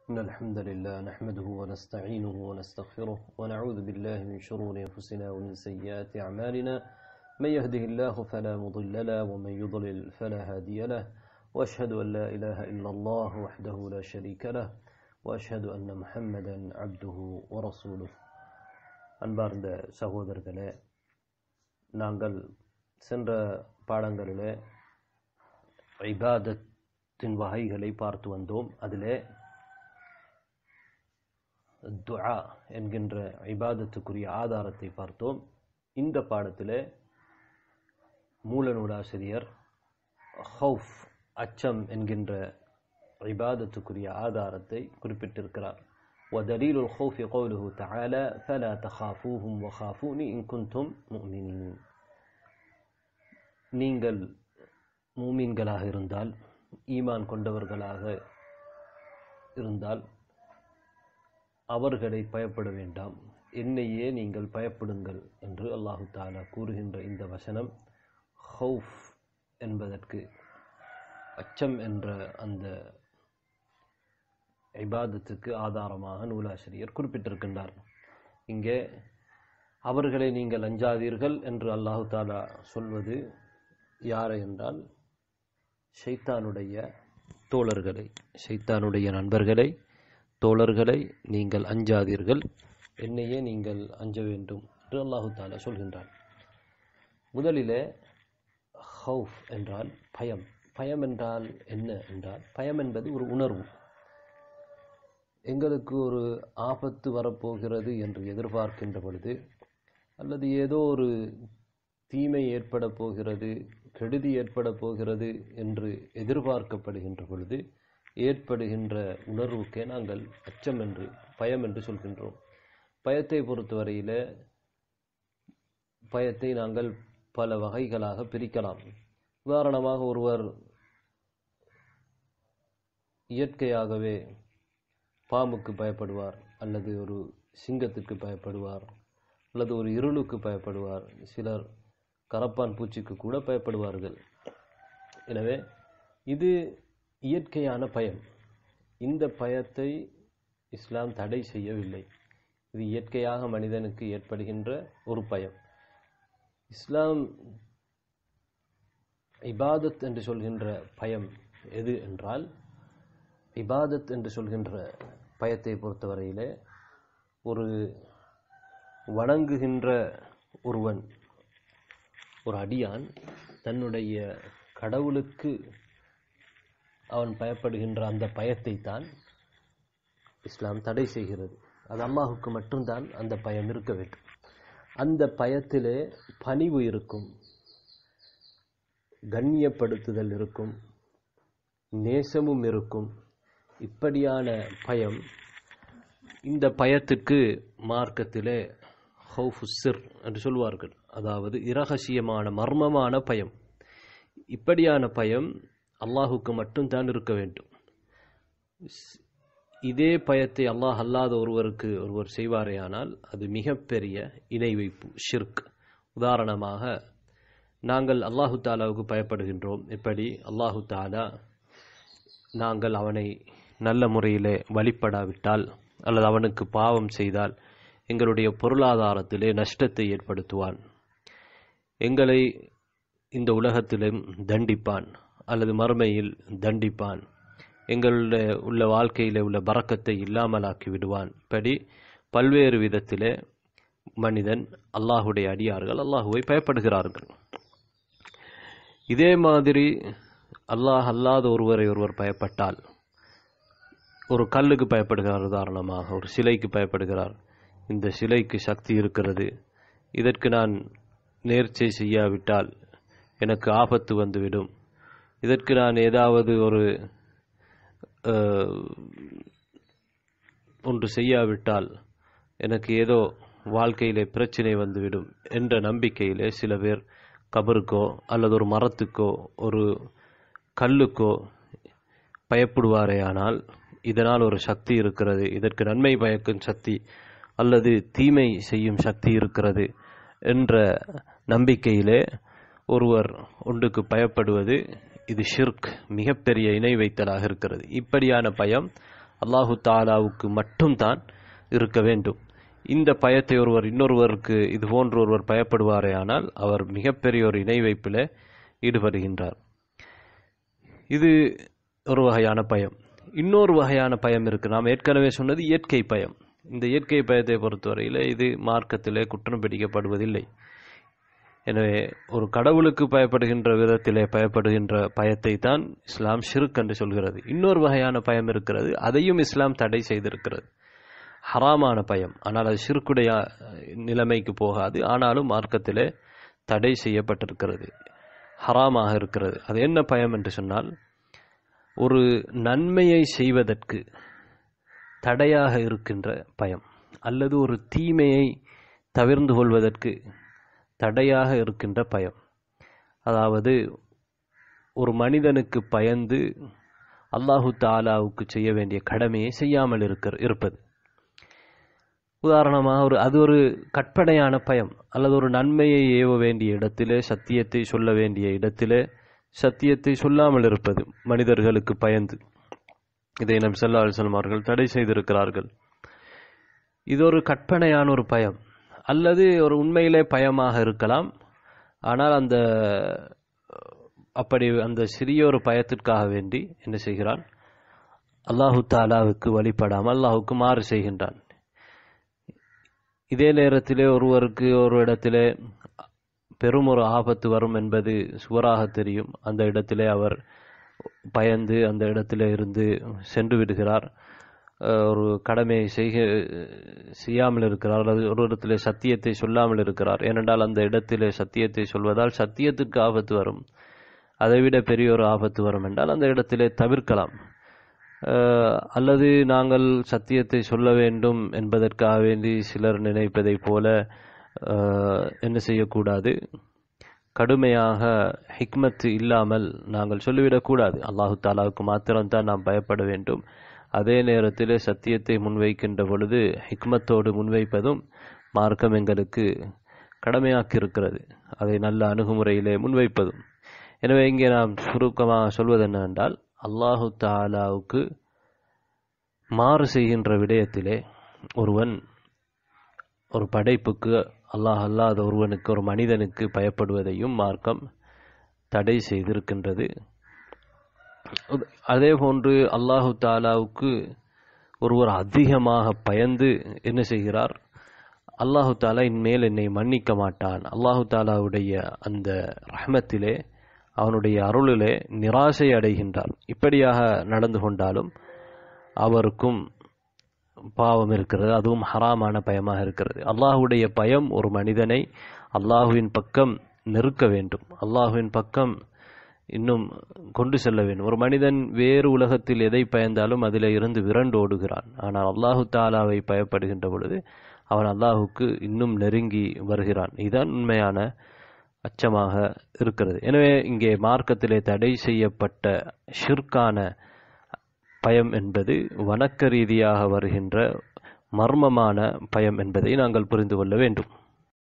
إن الحمد لله نحمده ونستعينه ونستغفره ونعوذ بالله من شرور أنفسنا ومن سيئات أعمالنا من يهده الله فلا مضل له ومن يضلل فلا هادي له وأشهد أن لا إله إلا الله وحده لا شريك له وأشهد أن محمدا عبده ورسوله அன்பார்ந்த சகோதரர்களே நாங்கள் சென்ற பாடங்களிலே இபாதத்தின் வகைகளை பார்த்து வந்தோம் அதிலே துஆ என்கின்ற இபாதத்துக்குரிய ஆதாரத்தை பார்த்தோம் இந்த பாடத்திலே மூல நூலாசிரியர் ஹவுஃப் அச்சம் என்கின்ற இபாதத்துக்குரிய ஆதாரத்தை குறிப்பிட்டிருக்கிறார் ودليل الخوف قوله تعالى فلا تخافوهم وخافوني إن كنتم مؤمنين நீங்கள் மூமீன்களாக இருந்தால் ஈமான் கொண்டவர்களாக இருந்தால் அவர்களை பயப்பட வேண்டாம் என்னையே நீங்கள் பயப்படுங்கள் என்று அல்லாஹு தாலா கூறுகின்ற இந்த வசனம் ஹவுஃப் என்பதற்கு அச்சம் என்ற அந்த இபாதத்துக்கு ஆதாரமாக நூலாசிரியர் குறிப்பிட்டிருக்கின்றார் இங்கே அவர்களை நீங்கள் அஞ்சாதீர்கள் என்று அல்லாஹு தாலா சொல்வது யாரை என்றால் ஷைத்தானுடைய தோழர்களை ஷைத்தானுடைய நண்பர்களை தோழர்களை நீங்கள் அஞ்சாதீர்கள் என்னையே நீங்கள் அஞ்ச வேண்டும் என்று அல்லாஹு தாலா சொல்கின்றான் முதலிலே ஹவுஃப் என்றால் பயம் பயம் என்றால் என்ன என்றால் பயம் என்பது ஒரு உணர்வு எங்களுக்கு ஒரு ஆபத்து வரப்போகிறது என்று எதிர்பார்க்கின்ற பொழுது அல்லது ஏதோ ஒரு தீமை ஏற்பட போகிறது கெடுதி ஏற்பட போகிறது என்று எதிர்பார்க்கப்படுகின்ற பொழுது ஏற்படுகின்ற உணர்வுக்கே நாங்கள் அச்சம் என்று பயம் என்று சொல்கின்றோம் பயத்தை பொறுத்தவரையில் பயத்தை நாங்கள் பல வகைகளாக பிரிக்கலாம் உதாரணமாக ஒருவர் இயற்கையாகவே பாம்புக்கு பயப்படுவார் அல்லது ஒரு சிங்கத்துக்கு பயப்படுவார் அல்லது ஒரு இருளுக்கு பயப்படுவார் சிலர் கரப்பான் பூச்சிக்கு கூட பயப்படுவார்கள் எனவே இது இயற்கையான பயம் இந்த பயத்தை இஸ்லாம் தடை செய்யவில்லை இது இயற்கையாக மனிதனுக்கு ஏற்படுகின்ற ஒரு பயம் இஸ்லாம் இபாதத் என்று சொல்கின்ற பயம் எது என்றால் இபாதத் என்று சொல்கின்ற பயத்தை பொறுத்தவரையிலே ஒரு வணங்குகின்ற ஒருவன் ஒரு அடியான் தன்னுடைய கடவுளுக்கு அவன் பயப்படுகின்ற அந்த பயத்தை தான் இஸ்லாம் தடை செய்கிறது அது அல்லாஹுக்கு மட்டும்தான் அந்த பயம் இருக்க வேண்டும் அந்த பயத்திலே பணிவு இருக்கும் கண்ணியப்படுத்துதல் இருக்கும் நேசமும் இருக்கும் இப்படியான பயம் இந்த பயத்துக்கு மார்க்கத்திலே ஹவுஃபுசிர் என்று சொல்வார்கள் அதாவது இரகசியமான மர்மமான பயம் இப்படியான பயம் அல்லாஹுக்கு மட்டும்தான் இருக்க வேண்டும் இதே பயத்தை அல்லாஹ் அல்லாத ஒருவருக்கு ஒருவர் செய்வாரேயானால் அது மிகப்பெரிய இணை வைப்பு ஷிர்க் உதாரணமாக நாங்கள் அல்லாஹு தாலாவுக்கு பயப்படுகின்றோம் எப்படி அல்லாஹு தாலா நாங்கள் அவனை நல்ல முறையிலே வழிபடாவிட்டால் அல்லது அவனுக்கு பாவம் செய்தால் எங்களுடைய பொருளாதாரத்திலே நஷ்டத்தை ஏற்படுத்துவான் எங்களை இந்த உலகத்திலும் தண்டிப்பான் அல்லது மறுமையில் தண்டிப்பான் எங்களுடைய உள்ள வாழ்க்கையில் உள்ள பறக்கத்தை இல்லாமலாக்கி விடுவான் இப்படி பல்வேறு விதத்திலே மனிதன் அல்லாஹுடைய அடியார்கள் அல்லாஹுவை பயப்படுகிறார்கள் இதே மாதிரி அல்லாஹ் அல்லாத ஒருவரை ஒருவர் பயப்பட்டால் ஒரு கல்லுக்கு பயப்படுகிறார் உதாரணமாக ஒரு சிலைக்கு பயப்படுகிறார் இந்த சிலைக்கு சக்தி இருக்கிறது இதற்கு நான் நேர்ச்சை செய்யாவிட்டால் எனக்கு ஆபத்து வந்துவிடும் இதற்கு நான் ஏதாவது ஒரு ஒன்று செய்யாவிட்டால் எனக்கு ஏதோ வாழ்க்கையிலே பிரச்சனை வந்துவிடும் என்ற நம்பிக்கையிலே சில பேர் கபருக்கோ அல்லது ஒரு மரத்துக்கோ ஒரு கல்லுக்கோ பயப்படுவாரேயானால் இதனால் ஒரு சக்தி இருக்கிறது இதற்கு நன்மை பயக்கும் சக்தி அல்லது தீமை செய்யும் சக்தி இருக்கிறது என்ற நம்பிக்கையிலே ஒருவர் ஒன்றுக்கு பயப்படுவது இது ஷிர்க் மிகப்பெரிய இணை வைத்தலாக இருக்கிறது இப்படியான பயம் அல்லாஹு தாலாவுக்கு மட்டும்தான் இருக்க வேண்டும் இந்த பயத்தை ஒருவர் இன்னொருவருக்கு இது போன்று ஒருவர் பயப்படுவாரே ஆனால் அவர் மிகப்பெரிய ஒரு இணை வைப்பில் ஈடுபடுகின்றார் இது ஒரு வகையான பயம் இன்னொரு வகையான பயம் இருக்கு நாம் ஏற்கனவே சொன்னது இயற்கை பயம் இந்த இயற்கை பயத்தை பொறுத்தவரையில் இது மார்க்கத்திலே குற்றம் பிடிக்கப்படுவதில்லை எனவே ஒரு கடவுளுக்கு பயப்படுகின்ற விதத்திலே பயப்படுகின்ற பயத்தை தான் இஸ்லாம் ஷிருக் என்று சொல்கிறது இன்னொரு வகையான பயம் இருக்கிறது அதையும் இஸ்லாம் தடை செய்திருக்கிறது ஹராமான பயம் ஆனால் அது ஷிருக்குடைய நிலைமைக்கு போகாது ஆனாலும் மார்க்கத்திலே தடை செய்யப்பட்டிருக்கிறது ஹராமாக இருக்கிறது அது என்ன பயம் என்று சொன்னால் ஒரு நன்மையை செய்வதற்கு தடையாக இருக்கின்ற பயம் அல்லது ஒரு தீமையை தவிர்ந்து கொள்வதற்கு தடையாக இருக்கின்ற பயம் அதாவது ஒரு மனிதனுக்கு பயந்து அல்லாஹு தாலாவுக்கு செய்ய வேண்டிய கடமையை செய்யாமல் இருக்க இருப்பது உதாரணமாக ஒரு அது ஒரு கற்பனையான பயம் அல்லது ஒரு நன்மையை ஏவ வேண்டிய இடத்திலே சத்தியத்தை சொல்ல வேண்டிய இடத்திலே சத்தியத்தை சொல்லாமல் இருப்பது மனிதர்களுக்கு பயந்து இதை நம் செல்லா அலிசல்லம் அவர்கள் தடை செய்திருக்கிறார்கள் இது ஒரு கற்பனையான ஒரு பயம் அல்லது ஒரு உண்மையிலே பயமாக இருக்கலாம் ஆனால் அந்த அப்படி அந்த சிறிய ஒரு பயத்திற்காக வேண்டி என்ன செய்கிறான் அல்லாஹு தாலாவுக்கு வழிபடாமல் அல்லாஹுக்கு மாறு செய்கின்றான் இதே நேரத்திலே ஒருவருக்கு ஒரு இடத்திலே பெரும் ஒரு ஆபத்து வரும் என்பது சுவராக தெரியும் அந்த இடத்திலே அவர் பயந்து அந்த இடத்திலே இருந்து சென்று விடுகிறார் ஒரு கடமையை செய்க செய்யாமல் இருக்கிறார் அல்லது ஒரு இடத்திலே சத்தியத்தை சொல்லாமல் இருக்கிறார் ஏனென்றால் அந்த இடத்திலே சத்தியத்தை சொல்வதால் சத்தியத்திற்கு ஆபத்து வரும் அதைவிட பெரிய ஒரு ஆபத்து வரும் என்றால் அந்த இடத்திலே தவிர்க்கலாம் அல்லது நாங்கள் சத்தியத்தை சொல்ல வேண்டும் என்பதற்காக வேண்டி சிலர் நினைப்பதை போல என்ன செய்யக்கூடாது கடுமையாக ஹிக்மத் இல்லாமல் நாங்கள் சொல்லிவிடக்கூடாது அல்லாஹு தாலாவுக்கு மாத்திரம்தான் நாம் பயப்பட வேண்டும் அதே நேரத்தில் சத்தியத்தை முன்வைக்கின்ற பொழுது ஹிக்மத்தோடு முன்வைப்பதும் மார்க்கம் எங்களுக்கு கடமையாக்கி இருக்கிறது அதை நல்ல அணுகுமுறையிலே முன்வைப்பதும் எனவே இங்கே நாம் சுருக்கமாக சொல்வது என்னவென்றால் அல்லாஹு தாலாவுக்கு மாறு செய்கின்ற விடயத்திலே ஒருவன் ஒரு படைப்புக்கு அல்லாஹ் அல்லாத ஒருவனுக்கு ஒரு மனிதனுக்கு பயப்படுவதையும் மார்க்கம் தடை செய்திருக்கின்றது அதே போன்று அல்லாஹு தாலாவுக்கு ஒருவர் அதிகமாக பயந்து என்ன செய்கிறார் அல்லாஹு தாலா இன்மேல் என்னை மன்னிக்க மாட்டான் அல்லாஹு தாலாவுடைய அந்த ரஹமத்திலே அவனுடைய அருளிலே நிராசை அடைகின்றார் இப்படியாக நடந்து கொண்டாலும் அவருக்கும் பாவம் இருக்கிறது அதுவும் ஹராமான பயமாக இருக்கிறது அல்லாஹுடைய பயம் ஒரு மனிதனை அல்லாஹுவின் பக்கம் நெருக்க வேண்டும் அல்லாஹுவின் பக்கம் இன்னும் கொண்டு செல்ல வேண்டும் ஒரு மனிதன் வேறு உலகத்தில் எதை பயந்தாலும் அதில் இருந்து விரண்டு ஓடுகிறான் ஆனால் அல்லாஹு தாலாவை பயப்படுகின்ற பொழுது அவன் அல்லாஹுக்கு இன்னும் நெருங்கி வருகிறான் இதுதான் உண்மையான அச்சமாக இருக்கிறது எனவே இங்கே மார்க்கத்திலே தடை செய்யப்பட்ட ஷிர்கான பயம் என்பது வணக்க ரீதியாக வருகின்ற மர்மமான பயம் என்பதை நாங்கள் புரிந்து கொள்ள வேண்டும்